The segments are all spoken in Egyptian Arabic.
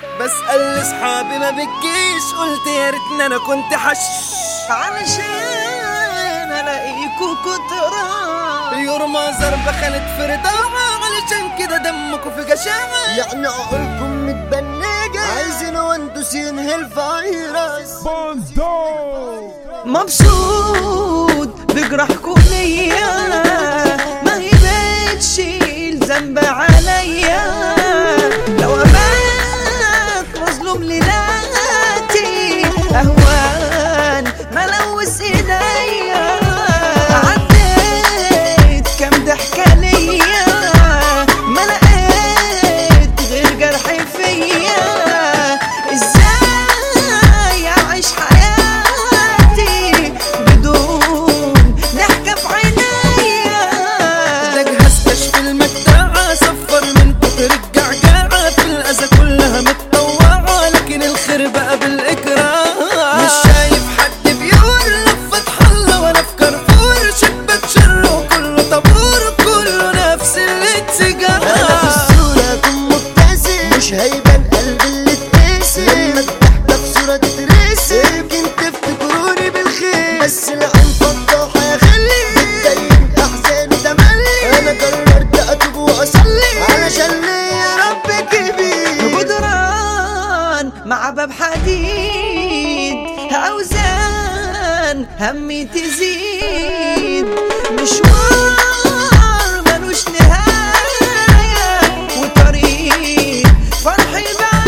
بسأل اصحابي ما بتجيش قلت يا ريتني انا كنت حش علشان الاقيكوا كترة يورما ضربة خانت في رضاعة علشان كده دمكوا في جشاعة يعني عقولكم متبنجة عايزين وانتوا ينهي الفيروس مبسوط بجرحكم ليا ما هي بتشيل ذنب عليا لو ابات مظلوم لذاتي اهوان ملوث ايديا عديت كام ضحكه ليا ما لقيت غير جرح فيا ازاي اعيش حياتي بدون ضحكه في عينيا ده جهاز كشف المجدعة صفر من كتر الجعجعة في الأذى كلها متطوعة لكن الخير بقى بالإكراه مش شايف حد بيقول فتح الله وأنا في كارفور شبك شر وكله طابور كله نفس انا في الاتجاه الصورة اكون مبتسم مش هيبان قلبي اللي اتقسم لما الضحكة في صورة تترسم يمكن تفتكروني بالخير بس العين فضاحة يا خلي بتبين احزاني تملي انا قررت اتوب واصلي علشان ليا رب كبير جدران مع باب حديد اوزان همي تزيد مشوار ملوش نهاية وطريق فرحي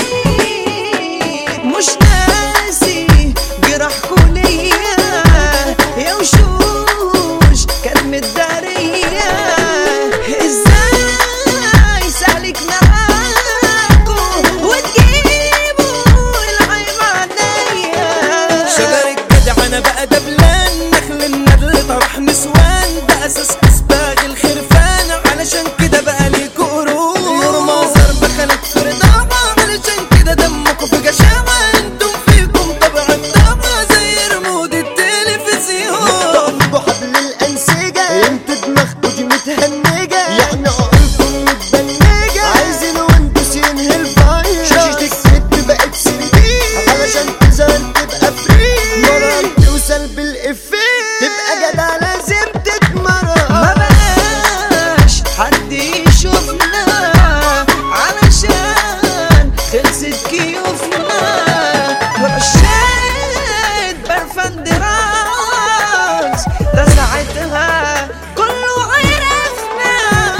بعيد مش ناسي جرحكوا ليا يا وشوش كانت متدارية ازاي سالك معاكوا وتجيبوا العيب عليا شجر الجدع انا بقى دبلان نخل الندل طرح نسوان ده اساس اسباغ الخرفان علشان كده بقى ليكوا قرون يرمى ضربة خانت في رضاعة علشان كده دمكوا في جشاعة انتم فيكم طبع الطاعة زي رمود التلفزيون طبوا حبل الأنسجة انتوا دماغكوا دي متهنجة يعني عقولكم متبنجة عايزين وانتوا ينهي الفيروس شاشة الكذب بقت سردين علشان تظهر تبقى فري مرة توصل بالإفيه تبقى جدع لازم ما تتمرن بقاش حد يشوفنا علشان خلصت كيوفنا ورشيت برفان دراس ده ساعتها كله عرفنا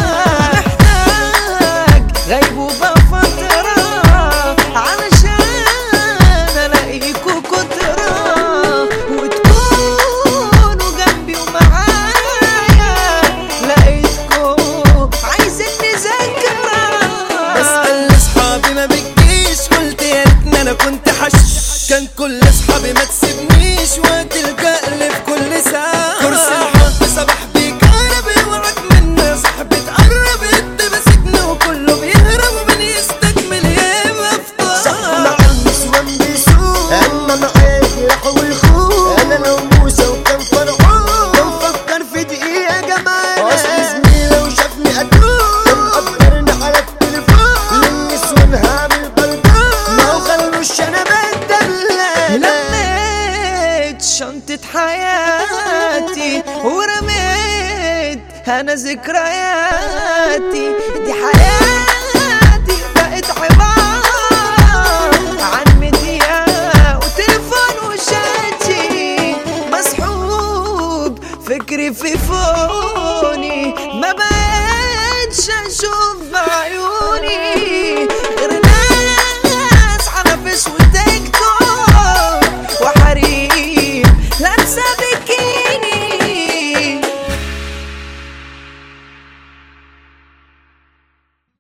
محتاج غيبوبة فترة علشان الاقيكوا كترة وتكونوا جنبي ومعايا لقيتكوا عايزين نذاكرة بسأل اصحابي ما بتجيش قلت يا ريتني انا كنت حش كان كل اصحابي ما تسيبنيش وقت الجقل في كل ساعة كرسي الحب صباح بيكهرب اوعك منه يا صاحبي تقرب انت ماسكني وكله بيهرب ومن يستكمل يبقى مع افطار النسوان بيسوق اما معايا يجرح ويخوف انا لو موسى وكان فرعون كان فكر في دقيقة جمال اصل زميلي لو شافني اتوب كان قدرني على التليفون للنسوان هعمل بلطون ما هو خلوش انا بدل لميت شنطة حياتي ورميت انا ذكرياتي دي حياتي بقت عبارة عن ميديا وتليفون وشاتي مسحوب فكري في فوني ما بقتش اشوف بعيوني